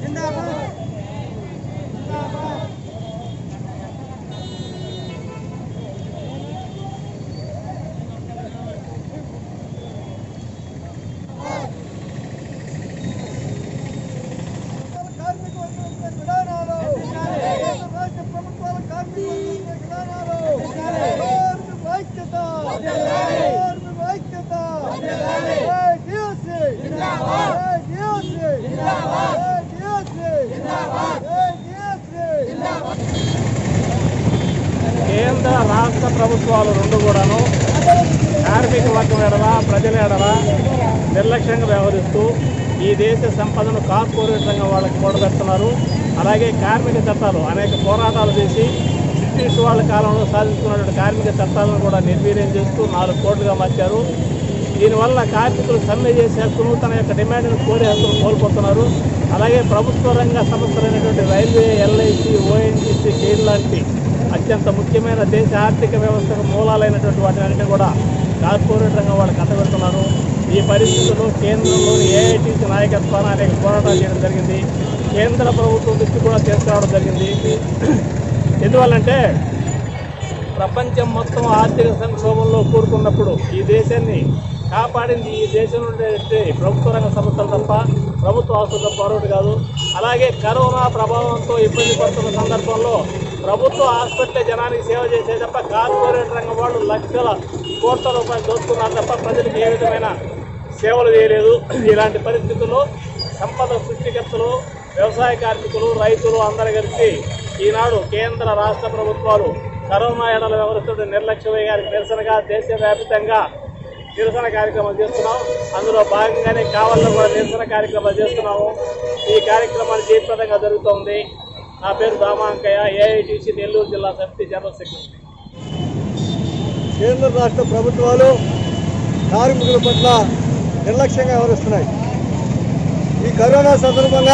కార్మిక వర్గం విధానాలు రాష్ట్ర ప్రభుత్వాల కార్మిక వర్గం విధానాలు కార్మిక ఐక్యత కార్మిక ఐక్యత జై డిఎస్సి జై డిఎస్సి జై డిఎస్సి జై డిఎస్సి కేంద్ర రాష్ట్ర ప్రభుత్వాలు రెండు కూడాను కార్మిక వర్గం ఎడల ప్రజల ఎడల నిర్లక్ష్యంగా వ్యవహరిస్తూ ఈ దేశ సంపదను కార్పొరేట్ రంగం వాళ్ళకి కూడబెడుతున్నారు అలాగే కార్మిక చట్టాలు అనేక పోరాటాలు చేసి బ్రిటిష్ వాళ్ళ కాలంలో సాధించుకున్నటువంటి కార్మిక చట్టాలను కూడా నిర్వీర్యం చేస్తూ నాలుగు కోట్లుగా మార్చారు దీనివల్ల కార్మికులు సమ్మె చేసే హక్కును తన యొక్క డిమాండ్ను కోరే హక్కును కోల్పోతున్నారు అలాగే ప్రభుత్వ రంగ సంస్థలైనటువంటి రైల్వే ఎల్ఐసి ఓఎన్జీసీ గెయిల్ లాంటి అత్యంత ముఖ్యమైన దేశ ఆర్థిక వ్యవస్థకు మూలాలైనటువంటి వాటిని కూడా కార్పొరేట్ రంగం వాళ్ళు కట్టబెడుతున్నారు ఈ పరిస్థితుల్లో కేంద్రంలోని ఏఐటీసీ నాయకత్వాన్ని అనేక పోరాటాలు చేయడం జరిగింది కేంద్ర ప్రభుత్వం దృష్టి కూడా తీసుకురావడం జరిగింది ఎందువల్లంటే ప్రపంచం మొత్తం ఆర్థిక సంక్షోభంలో కూరుకున్నప్పుడు ఈ దేశాన్ని కాపాడింది ఈ దేశంలో ఉండే ప్రభుత్వ రంగ సంస్థలు తప్ప ప్రభుత్వ ఆస్తులతో మరొకటి కాదు అలాగే కరోనా ప్రభావంతో ఇబ్బంది పడుతున్న సందర్భంలో ప్రభుత్వ హాస్పిటల్ జనానికి సేవ చేసే తప్ప కార్పొరేట్ రంగం వాళ్ళు లక్షల కోట్ల రూపాయలు దోచుకున్నారు తప్ప ప్రజలకు ఏ విధమైన సేవలు చేయలేదు ఇలాంటి పరిస్థితుల్లో సంపద సృష్టికర్తలు వ్యవసాయ కార్మికులు రైతులు అందరూ కలిసి ఈనాడు కేంద్ర రాష్ట్ర ప్రభుత్వాలు కరోనా ఎడల వ్యవహరిస్తున్న నిర్లక్ష్య వైఖరికి నిరసనగా దేశవ్యాప్తంగా నిరసన కార్యక్రమం చేస్తున్నాం అందులో భాగంగానే కావాలలో కూడా నిరసన కార్యక్రమాలు చేస్తున్నాము ఈ కార్యక్రమాలు జయప్రదంగా జరుగుతోంది నా పేరు దామాంకయ్య ఏఐటీసీ నెల్లూరు జిల్లా సమితి జనరల్ సెక్రటరీ కేంద్ర రాష్ట్ర ప్రభుత్వాలు కార్మికుల పట్ల నిర్లక్ష్యంగా వ్యవహరిస్తున్నాయి ఈ కరోనా సందర్భంగా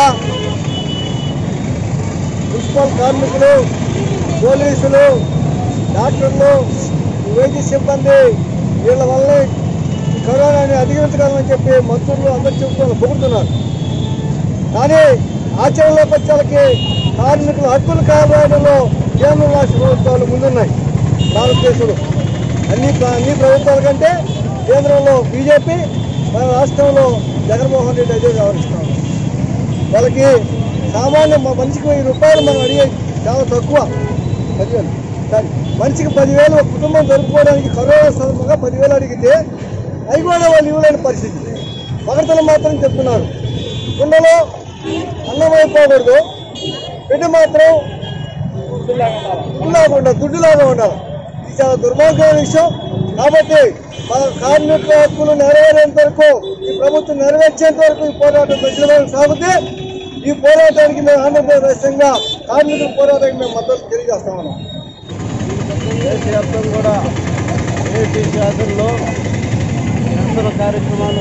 మున్సిపల్ కార్మికులు పోలీసులు డాక్టర్లు వైద్య సిబ్బంది వీళ్ళ వల్ల ఈ కరోనాని అధిగమించగలమని చెప్పి మంత్రులు అందరు చెబుతున్నారు పొగుడుతున్నారు కానీ ఆచరణలోకి వచ్చేకి కార్మికుల హక్కులు కాపాడడంలో కేంద్ర రాష్ట్ర ప్రభుత్వాలు ముందున్నాయి భారతదేశంలో అన్ని ప్ర- అన్ని ప్రభుత్వాల కంటే కేంద్రంలో బీజేపీ మన రాష్ట్రంలో జగన్మోహన్ రెడ్డి అదే వ్యవహరిస్తాం వాళ్ళకి సామాన్య మ- మనిషికి వెయ్యి రూపాయలు మనం అడిగే చాలా తక్కువ పదివేలు సరే మనిషికి పదివేలు ఒక కుటుంబం జరుపుకోవడానికి కరోనా సందర్భంగా పదివేలు అడిగితే అవి కూడా వాళ్ళు ఇవ్వలేని పరిస్థితి మగతలు మాత్రం చెప్తున్నారు కుండలో అన్నం అయిపోకూడదు బిడ్డ మాత్రం దుడ్డులాగా ఉండాలి దుడ్డులాగా ఉండాలి ఇది చాలా దుర్మార్గమైన విషయం కాబట్టి మన కార్మిక హక్కులు నెరవేరేంత వరకు ఈ ప్రభుత్వం నెరవేర్చేంత వరకు ఈ పోరాటం ప్రజలమైన సాగుతే ఈ పోరాటానికి మేము ఆంధ్రప్రదేశ్ రాష్ట్రంగా కార్మికుల పోరాటానికి మేము మద్దతు తెలియజేస్తా ఉన్నాం దేశవ్యాప్తంగా కూడా ఏఐటీసీ ఆధ్వర్యంలో నిరసన కార్యక్రమాలు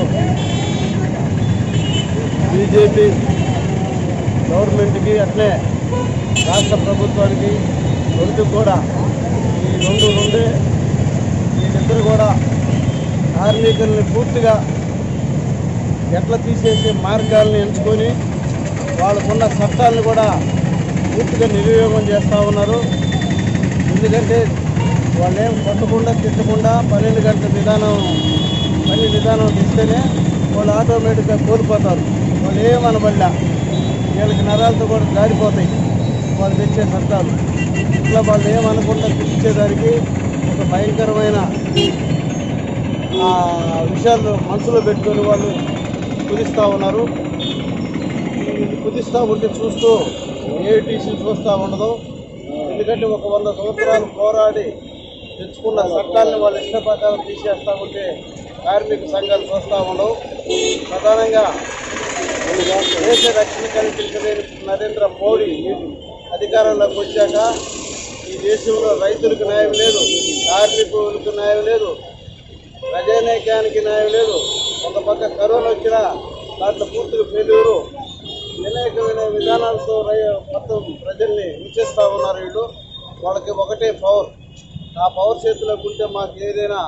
బీజేపీ గవర్నమెంట్కి అట్లే రాష్ట్ర ప్రభుత్వానికి రెండు కూడా ఈ రెండు నుండి వీళ్ళిద్దరు కూడా కార్మికుల్ని పూర్తిగా ఎట్లా తీసేసే మార్గాలను ఎంచుకొని వాళ్ళకున్న చట్టాలను కూడా పూర్తిగా నిర్వియోగం చేస్తూ ఉన్నారు ఎందుకంటే వాళ్ళు ఏం కొట్టకుండా తిట్టకుండా పన్నెండు గంటల విధానం పని విధానం ఇస్తేనే వాళ్ళు ఆటోమేటిక్గా కోల్పోతారు వాళ్ళు ఏమనబడ్డా వీళ్ళకి నరాలతో కూడా జారిపోతాయి వాళ్ళు తెచ్చే చట్టాలు ఇట్లా వాళ్ళు ఏమనకుండా తెచ్చేదానికి ఒక భయంకరమైన ఆ, విషయాలు మనసులో పెట్టుకొని వాళ్ళు కుదిస్తూ ఉన్నారు ఇది కుదిస్తూ ఉంటే చూస్తూ ఏఐటీసీ చూస్తూ ఉండదు ఎందుకంటే ఒక వంద సంవత్సరాలు పోరాడి తెచ్చుకున్న చట్టాలను వాళ్ళు ఇష్ట ప్రకారం తీసేస్తూ ఉంటే కార్మిక సంఘాలు చూస్తూ ఉండవు ప్రధానంగా దేశ రక్షణ కల్పించలేని నరేంద్ర మోడీ అధికారంలోకి వచ్చాక ఈ దేశంలో రైతులకు న్యాయం లేదు కార్మికులకు న్యాయం లేదు ప్రజానైక్యానికి న్యాయం లేదు ఒక పక్క కరోనా వచ్చినా దాంట్లో పూర్తిగా ఫెయిల్యూరు అనేకమైన విధానాలతో రై- మొత్తం ప్రజల్ని హింసిస్తూ ఉన్నారు వీళ్ళు వాళ్ళకి ఒకటే పవర్ ఆ పవర్ చేతిలోకి ఉంటే మాకు ఏదైనా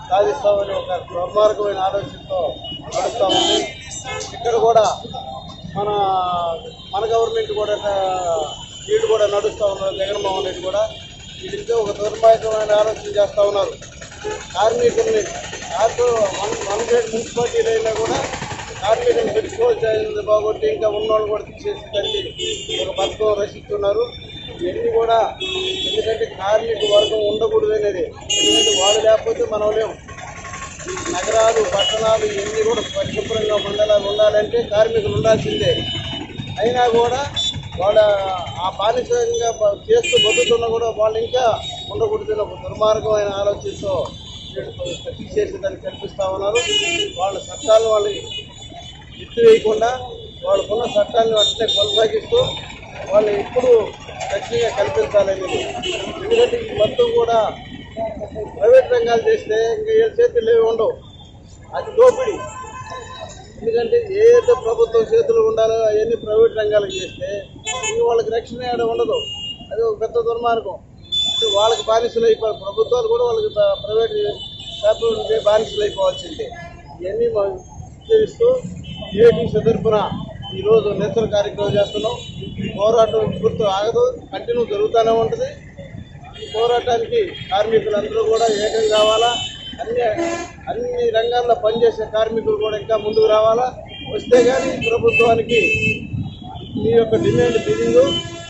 సాధిస్తామని ఒక దుర్మార్గమైన ఆలోచనతో నడుస్తూ ఉంది ఇక్కడ కూడా మన మన గవర్నమెంట్ కూడా వీళ్ళు కూడా నడుస్తూ ఉన్నారు జగన్మోహన్ రెడ్డి కూడా వీటితో ఒక దుర్మార్గమైన ఆలోచన చేస్తూ ఉన్నారు కార్మికుల్ని ఆటో వన్ వన్ గ్రేడ్ మున్సిపాలిటీలు అయినా కూడా కార్మికులను పెట్టుకోవాల్సింది బాగొట్టి ఇంకా ఉన్నోళ్ళు కూడా తీసేసి తల్లి ఒక పథకం రచిస్తున్నారు ఇవన్నీ కూడా ఎందుకంటే కార్మిక వర్గం ఉండకూడదు అనేది ఎందుకంటే వాళ్ళు లేకపోతే మనం లేవు ఈ నగరాలు పట్టణాలు ఇవన్నీ కూడా పరిశుభ్రంగా మండలాలు ఉండాలంటే కార్మికులు ఉండాల్సిందే అయినా కూడా వాళ్ళ ఆ బానిసంగా ప- చేస్తూ బతుకుతున్నా కూడా వాళ్ళు ఇంకా ఉండకూడదని ఒక దుర్మార్గమైన ఆలోచనతో వీళ్ళు తీసేసేదాన్ని కల్పిస్తూ ఉన్నారు వాళ్ళ చట్టాలను వాళ్ళు ఎత్తివేయకుండా వాళ్ళకున్న చట్టాలను అట్లే కొనసాగిస్తూ వాళ్ళు ఎప్పుడు ఖచ్చితంగా కల్పించాలనేది ఎందుకంటే ఈ మొత్తం కూడా ప్రైవేట్ రంగాలు చేస్తే ఇంకా ఏడు చేతులు ఏవి ఉండవు అది దోపిడీ ఎందుకంటే ఏదైతే ప్రభుత్వం చేతులు ఉండాలో అవన్నీ ప్రైవేట్ రంగాలకు చేస్తే ఇంక వాళ్ళకి రక్షణ ఏడ ఉండదు అది ఒక పెద్ద దుర్మార్గం అంటే వాళ్ళకి బానిసలు అయిపోయి ప్రభుత్వాలు కూడా వాళ్ళకి ప- ప్రైవేట్ వ్యాపారులకి బానిసలు అయిపోవాల్సిందే ఇవన్నీ మనం చేస్తూ ఏటీసీ తరఫున ఈరోజు నిరసన కార్యక్రమం చేస్తున్నాం పోరాటం గుర్తు ఆగదు కంటిన్యూ జరుగుతూనే ఉంటుంది ఈ పోరాటానికి కార్మికులందరూ కూడా ఏకం కావాలా అన్ని అన్ని రంగాల్లో పనిచేసే కార్మికులు కూడా ఇంకా ముందుకు రావాలా వస్తే కానీ ప్రభుత్వానికి మీ యొక్క డిమాండ్ బిల్లింగ్